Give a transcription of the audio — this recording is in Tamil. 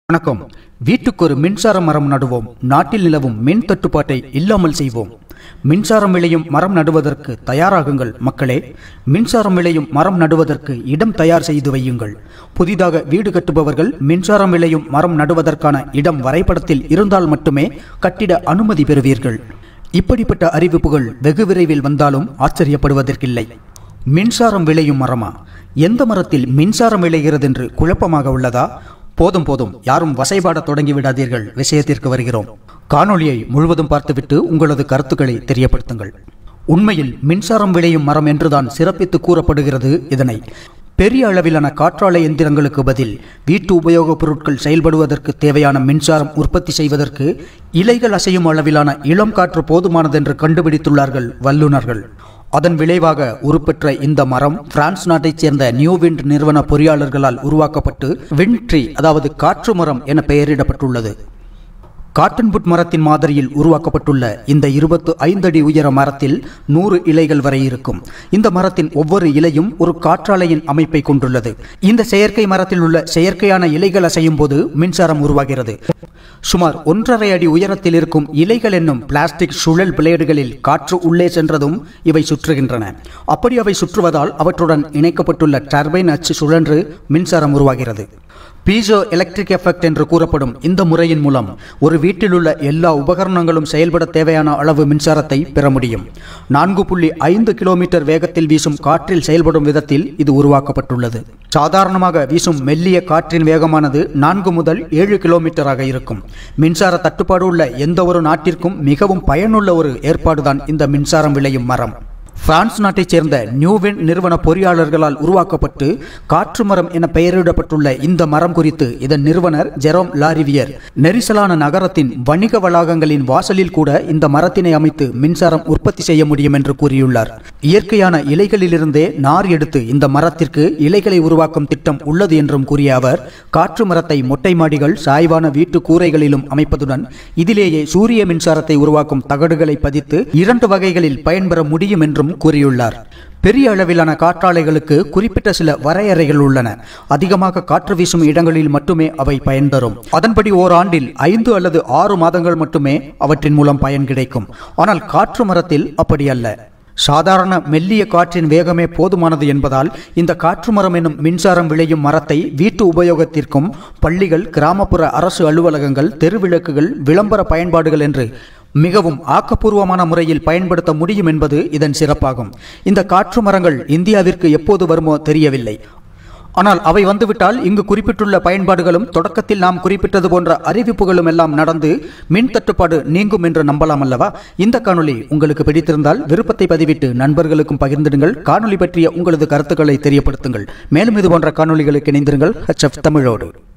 வணக்கம் வீட்டுக்கு ஒரு மின்சார மரம் நடுவோம் நாட்டில் நிலவும் மின் தட்டுப்பாட்டை இல்லாமல் செய்வோம் மின்சாரம் விளையும் மரம் நடுவதற்கு தயாராகுங்கள் மக்களே மின்சாரம் விளையும் மரம் நடுவதற்கு இடம் தயார் செய்து வையுங்கள் புதிதாக வீடு கட்டுபவர்கள் மின்சாரம் விளையும் மரம் நடுவதற்கான இடம் வரைபடத்தில் இருந்தால் மட்டுமே கட்டிட அனுமதி பெறுவீர்கள் இப்படிப்பட்ட அறிவிப்புகள் வெகு விரைவில் வந்தாலும் ஆச்சரியப்படுவதற்கில்லை மின்சாரம் விளையும் மரமா எந்த மரத்தில் மின்சாரம் விளைகிறது என்று குழப்பமாக உள்ளதா போதும் போதும் யாரும் வசைபாட தொடங்கி விடாதீர்கள் விஷயத்திற்கு வருகிறோம் காணொளியை முழுவதும் பார்த்துவிட்டு உங்களது கருத்துக்களை தெரியப்படுத்துங்கள் உண்மையில் மின்சாரம் விளையும் மரம் என்றுதான் சிறப்பித்து கூறப்படுகிறது இதனை பெரிய அளவிலான காற்றாலை எந்திரங்களுக்கு பதில் வீட்டு உபயோகப் பொருட்கள் செயல்படுவதற்கு தேவையான மின்சாரம் உற்பத்தி செய்வதற்கு இலைகள் அசையும் அளவிலான இளம் காற்று போதுமானதென்று கண்டுபிடித்துள்ளார்கள் வல்லுநர்கள் அதன் விளைவாக உருப்பெற்ற இந்த மரம் பிரான்ஸ் நாட்டைச் சேர்ந்த நியூவிண்ட் நிறுவன பொறியாளர்களால் உருவாக்கப்பட்டு விண்ட்ரி அதாவது காற்று மரம் என பெயரிடப்பட்டுள்ளது காட்டன்புட் மரத்தின் மாதிரியில் உருவாக்கப்பட்டுள்ள இந்த இருபத்து ஐந்து அடி உயர மரத்தில் நூறு இலைகள் வரை இருக்கும் இந்த மரத்தின் ஒவ்வொரு இலையும் ஒரு காற்றாலையின் அமைப்பை கொண்டுள்ளது இந்த செயற்கை மரத்தில் உள்ள செயற்கையான இலைகள் அசையும் போது மின்சாரம் உருவாகிறது சுமார் ஒன்றரை அடி உயரத்தில் இருக்கும் இலைகள் என்னும் பிளாஸ்டிக் சுழல் பிளேடுகளில் காற்று உள்ளே சென்றதும் இவை சுற்றுகின்றன அப்படி அவை சுற்றுவதால் அவற்றுடன் இணைக்கப்பட்டுள்ள டர்பைன் அச்சு சுழன்று மின்சாரம் உருவாகிறது பீசோ எலக்ட்ரிக் எஃபெக்ட் என்று கூறப்படும் இந்த முறையின் மூலம் ஒரு வீட்டில் உள்ள எல்லா உபகரணங்களும் செயல்பட தேவையான அளவு மின்சாரத்தை பெற முடியும் நான்கு புள்ளி ஐந்து கிலோமீட்டர் வேகத்தில் வீசும் காற்றில் செயல்படும் விதத்தில் இது உருவாக்கப்பட்டுள்ளது சாதாரணமாக வீசும் மெல்லிய காற்றின் வேகமானது நான்கு முதல் ஏழு கிலோமீட்டராக இருக்கும் மின்சார தட்டுப்பாடு உள்ள எந்த ஒரு நாட்டிற்கும் மிகவும் பயனுள்ள ஒரு ஏற்பாடுதான் இந்த மின்சாரம் விளையும் மரம் பிரான்ஸ் நாட்டைச் சேர்ந்த நியூவின் நிறுவன பொறியாளர்களால் உருவாக்கப்பட்டு காற்று மரம் என பெயரிடப்பட்டுள்ள இந்த மரம் குறித்து இதன் நிறுவனர் ஜெரோம் லாரிவியர் நெரிசலான நகரத்தின் வணிக வளாகங்களின் வாசலில் கூட இந்த மரத்தினை அமைத்து மின்சாரம் உற்பத்தி செய்ய முடியும் என்று கூறியுள்ளார் இயற்கையான இலைகளிலிருந்தே நார் எடுத்து இந்த மரத்திற்கு இலைகளை உருவாக்கும் திட்டம் உள்ளது என்றும் கூறிய அவர் காற்று மரத்தை மொட்டை மாடிகள் சாய்வான வீட்டு கூரைகளிலும் அமைப்பதுடன் இதிலேயே சூரிய மின்சாரத்தை உருவாக்கும் தகடுகளை பதித்து இரண்டு வகைகளில் பயன்பெற முடியும் என்றும் கூறியுள்ளார் பெரிய அளவிலான காற்றாலைகளுக்கு குறிப்பிட்ட சில வரையறைகள் உள்ளன அதிகமாக காற்று வீசும் இடங்களில் மட்டுமே அவை பயன் தரும் அதன்படி ஓராண்டில் ஐந்து அல்லது ஆறு மாதங்கள் மட்டுமே அவற்றின் மூலம் பயன் கிடைக்கும் ஆனால் காற்று மரத்தில் அப்படி அல்ல சாதாரண மெல்லிய காற்றின் வேகமே போதுமானது என்பதால் இந்த காற்று மரம் என்னும் மின்சாரம் விளையும் மரத்தை வீட்டு உபயோகத்திற்கும் பள்ளிகள் கிராமப்புற அரசு அலுவலகங்கள் தெருவிளக்குகள் விளம்பர பயன்பாடுகள் என்று மிகவும் ஆக்கப்பூர்வமான முறையில் பயன்படுத்த முடியும் என்பது இதன் சிறப்பாகும் இந்த காற்று மரங்கள் இந்தியாவிற்கு எப்போது வருமோ தெரியவில்லை ஆனால் அவை வந்துவிட்டால் இங்கு குறிப்பிட்டுள்ள பயன்பாடுகளும் தொடக்கத்தில் நாம் குறிப்பிட்டது போன்ற அறிவிப்புகளும் எல்லாம் நடந்து மின் தட்டுப்பாடு நீங்கும் என்று நம்பலாம் அல்லவா இந்த காணொளி உங்களுக்கு பிடித்திருந்தால் விருப்பத்தை பதிவிட்டு நண்பர்களுக்கும் பகிர்ந்திடுங்கள் காணொளி பற்றிய உங்களது கருத்துக்களை தெரியப்படுத்துங்கள் மேலும் இது போன்ற காணொளிகளுக்கு இணைந்திருங்கள் ஹெச்எஃப் தமிழோடு